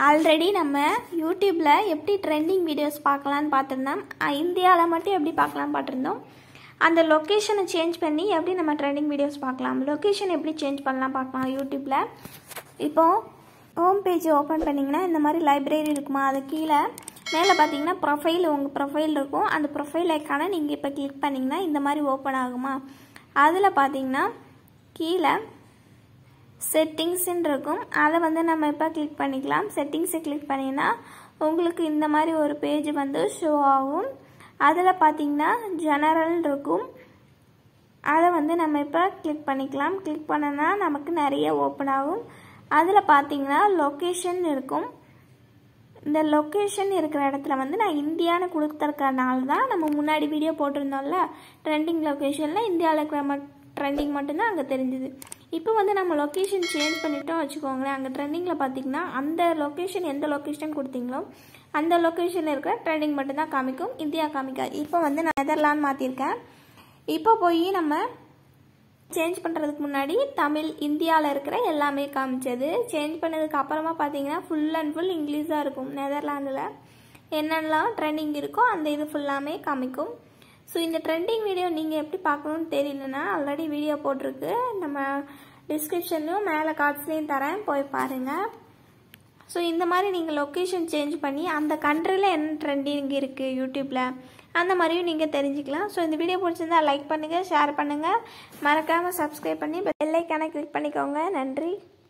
already நம்ம யூடியூப்பில் எப்படி ட்ரெண்டிங் வீடியோஸ் பார்க்கலான்னு பார்த்துருந்தோம் இந்தியாவில் மட்டும் எப்படி பார்க்கலான்னு பார்த்துருந்தோம் அந்த லொக்கேஷனை சேஞ்ச் பண்ணி எப்படி நம்ம ட்ரெண்டிங் வீடியோஸ் பார்க்கலாம் லொக்கேஷன் எப்படி சேஞ்ச் பண்ணலாம் பார்க்கலாம் யூடியூப்பில் இப்போது ஹோம் பேஜ் ஓப்பன் பண்ணிங்கன்னா இந்த மாதிரி லைப்ரரி இருக்குமா அது கீழே மேலே பார்த்தீங்கன்னா ப்ரொஃபைல் உங்கள் ப்ரொஃபைல் இருக்கும் அந்த ப்ரொஃபைல் ஐக்கானை நீங்கள் இப்போ கிளிக் பண்ணிங்கன்னா இந்த மாதிரி ஓப்பன் ஆகுமா அதில் பார்த்தீங்கன்னா கீழே செட்டிங்ஸ்ன்னு இருக்கும் அதை வந்து நம்ம இப்போ கிளிக் பண்ணிக்கலாம் செட்டிங்ஸை கிளிக் பண்ணிங்கன்னா உங்களுக்கு இந்த மாதிரி ஒரு பேஜ் வந்து ஷோ ஆகும் அதில் பார்த்தீங்கன்னா ஜெனரல் இருக்கும் அதை வந்து நம்ம இப்போ கிளிக் பண்ணிக்கலாம் கிளிக் பண்ணனா நமக்கு நிறைய ஓப்பன் ஆகும் அதில் பார்த்தீங்கன்னா லொக்கேஷன் இருக்கும் இந்த லொக்கேஷன் இருக்கிற இடத்துல வந்து நான் இந்தியான்னு கொடுத்துருக்கறனால தான் நம்ம முன்னாடி வீடியோ போட்டிருந்தோம்ல ட்ரெண்டிங் லொக்கேஷனில் இந்தியாவில் இருக்கிற மட் ட்ரெண்டிங் மட்டும்தான் அங்கே தெரிஞ்சுது இப்போ வந்து நம்ம லொக்கேஷன் சேஞ்ச் பண்ணிட்டோம் வச்சுக்கோங்களேன் அங்கே ட்ரெண்டிங்கில் பார்த்தீங்கன்னா அந்த லொக்கேஷன் எந்த லொக்கேஷன் கொடுத்தீங்களோ அந்த லொக்கேஷனில் இருக்கிற ட்ரெண்டிங் மட்டும்தான் காமிக்கும் இந்தியா காமிக்காது இப்போ வந்து நான் நெதர்லாந்து மாற்றிருக்கேன் இப்போ போய் நம்ம சேஞ்ச் பண்ணுறதுக்கு முன்னாடி தமிழ் இந்தியாவில் இருக்கிற எல்லாமே காமிச்சது சேஞ்ச் பண்ணதுக்கு அப்புறமா பார்த்தீங்கன்னா ஃபுல் அண்ட் ஃபுல் இங்கிலீஷாக இருக்கும் நெதர்லாந்தில் என்னென்னலாம் ட்ரெண்டிங் இருக்கோ அந்த இது ஃபுல்லாமே காமிக்கும் ஸோ இந்த ட்ரெண்டிங் வீடியோ நீங்கள் எப்படி பார்க்கணுன்னு தெரியலனா ஆல்ரெடி வீடியோ போட்டிருக்கு நம்ம டிஸ்கிரிப்ஷன்லையும் மேலே கார்ட்ஸ்லேயும் தரேன் போய் பாருங்கள் ஸோ இந்த மாதிரி நீங்கள் லொக்கேஷன் சேஞ்ச் பண்ணி அந்த கண்ட்ரியில் என்ன ட்ரெண்டிங் இருக்குது யூடியூப்பில் அந்த மாதிரியும் நீங்கள் தெரிஞ்சுக்கலாம் ஸோ இந்த வீடியோ பிடிச்சிருந்தா லைக் பண்ணுங்கள் ஷேர் பண்ணுங்கள் மறக்காமல் சப்ஸ்கிரைப் பண்ணி பெல்லைக்கான கிளிக் பண்ணிக்கோங்க நன்றி